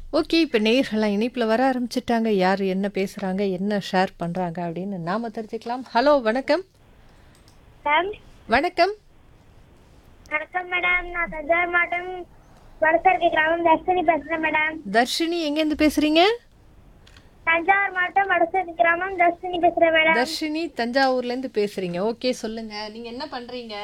okay இப்போ நேயர்கள்லாம் இணைப்பில் வர ஆரம்பிச்சிட்டாங்க யார் என்ன பேசுகிறாங்க என்ன ஷேர் பண்ணுறாங்க அப்படின்னு நாம தெரிஞ்சுக்கலாம் ஹலோ வணக்கம் மேம் வணக்கம் வணக்கம் மேடம் நான் தஞ்சாவூர் மாவட்டம் வடசருக்கு கிராமம் தர்ஷினி பேசுறேன் மேடம் தர்ஷினி எங்கேருந்து பேசுகிறீங்க தஞ்சாவூர் மாவட்டம் வடசருக்கு கிராமம் தர்ஷினி பேசுறேன் மேடம் தர்ஷினி தஞ்சாவூர்லேருந்து பேசுகிறீங்க ஓகே சொல்லுங்கள் நீங்கள் என்ன பண்ணுறீங்க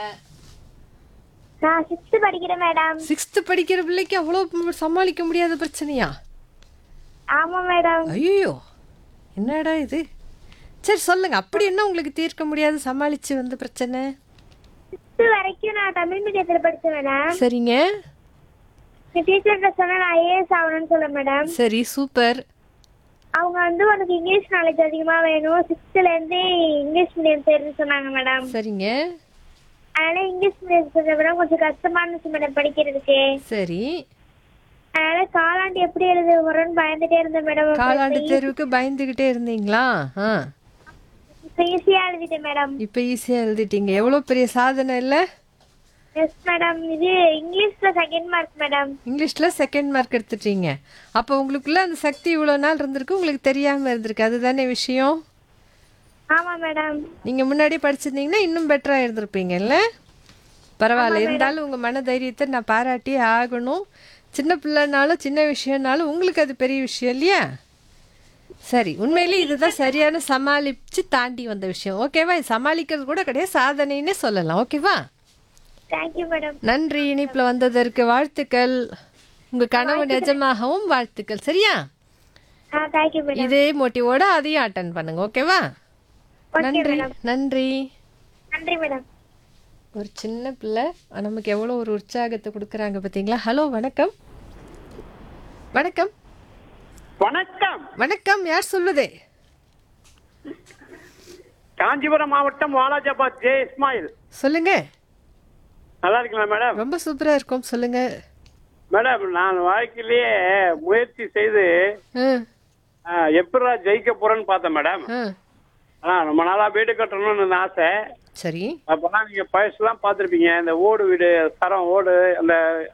நான் சிக்ஸ்த் படிக்கிறேன் மேடம் சிக்ஸ்த்து படிக்கிற பிள்ளைக்கு அவ்வளோ சமாளிக்க முடியாத பிரச்சனையா ஆமா மேடம் ஐயோ என்னடா இது சரி சொல்லுங்க அப்படி என்ன உங்களுக்கு தீர்க்க முடியாது சமாளிச்சு வந்த பிரச்சனை சிக்ஸ்த் வரைக்கும் நான் தமிழ் மீடியத்தில் படிச்சேன் மேடம் சரிங்க என் டீச்சர்கிட்ட சொன்னா நான் ஐஏஎஸ் ஆகணும்னு சொல்ல மேடம் சரி சூப்பர் அவங்க வந்து உனக்கு இங்கிலீஷ் நாலேஜ் அதிகமா வேணும் சிக்ஸ்த்ல இருந்து இங்கிலீஷ் மீடியம் சேர்ந்து சொன்னாங்க மேடம் சரிங்க அதனால இங்கிலீஷ் மீடியம் சேர்ந்த மேடம் கொஞ்சம் கஷ்டமா இருந்துச்சு மேடம் படிக்கிறதுக்கு சரி அதனால காலாண்டு எப்படி எழுத போறோம்னு பயந்துட்டே இருந்தேன் மேடம் காலாண்டு தேர்வுக்கு பயந்துக்கிட்டே இருந்தீங்களா ஆ இப்ப ஈஸியா எழுதிட்டேன் மேடம் இப்போ ஈஸியாக எழுதிட்டீங்க எவ்வளோ பெரிய சாதனை இல்லை எஸ் மேடம் இது இங்கிலீஷ்ல செகண்ட் மார்க் மேடம் இங்கிலீஷில் செகண்ட் மார்க் எடுத்துட்டீங்க அப்போ உங்களுக்குள்ள அந்த சக்தி இவ்வளோ நாள் இருந்திருக்கு உங்களுக்கு தெரியாமல் இருந்திருக்கு அதுதானே விஷயம் ஆமா மேடம் நீங்கள் முன்னாடி படிச்சிருந்தீங்கன்னா இன்னும் பெட்டராக இருந்திருப்பீங்கல்ல பரவாயில்ல இருந்தாலும் உங்கள் மன தைரியத்தை நான் பாராட்டி ஆகணும் சின்ன பிள்ளைனாலும் சின்ன விஷயம்னாலும் உங்களுக்கு அது பெரிய விஷயம் இல்லையா சரி உண்மையிலே இதுதான் சரியான சமாளித்து தாண்டி வந்த விஷயம் ஓகேவா இது சமாளிக்கிறது கூட கிடையாது சாதனைன்னே சொல்லலாம் ஓகேவா தேங்க்யூ மேடம் நன்றி இணைப்பில் வந்ததற்கு வாழ்த்துக்கள் உங்கள் கனவு நிஜமாகவும் வாழ்த்துக்கள் சரியா ஆ தேங்க்யூ மேடம் இதே மோட்டிவோட அதையும் அட்டன் பண்ணுங்க ஓகேவா ஓகே நன்றி மேடம் நன்றி நன்றி மேடம் ஒரு சின்ன பிள்ளை நமக்கு எவ்வளோ ஒரு உற்சாகத்தை கொடுக்குறாங்க பார்த்தீங்களா ஹலோ வணக்கம் வணக்கம் வணக்கம் வணக்கம் யார் சொல்லுதே காஞ்சிபுரம் மாவட்டம் வாலாஜாபாத் ஜே இஸ்மாயில் சொல்லுங்க நல்லா இருக்கீங்களா மேடம் ரொம்ப சூப்பராக இருக்கும் சொல்லுங்க மேடம் நான் வாழ்க்கையிலேயே முயற்சி செய்து ஆ எப்படா ஜெயிக்க போறேன்னு பார்த்தேன் மேடம் ஆ ஆ ரொம்ப நாளா வீடு கட்டணும்னு ஆசை சரி அப்பெல்லாம் நீங்க பழசுலாம் பார்த்துருப்பீங்க இந்த ஓடு வீடு சரம் ஓடு அந்த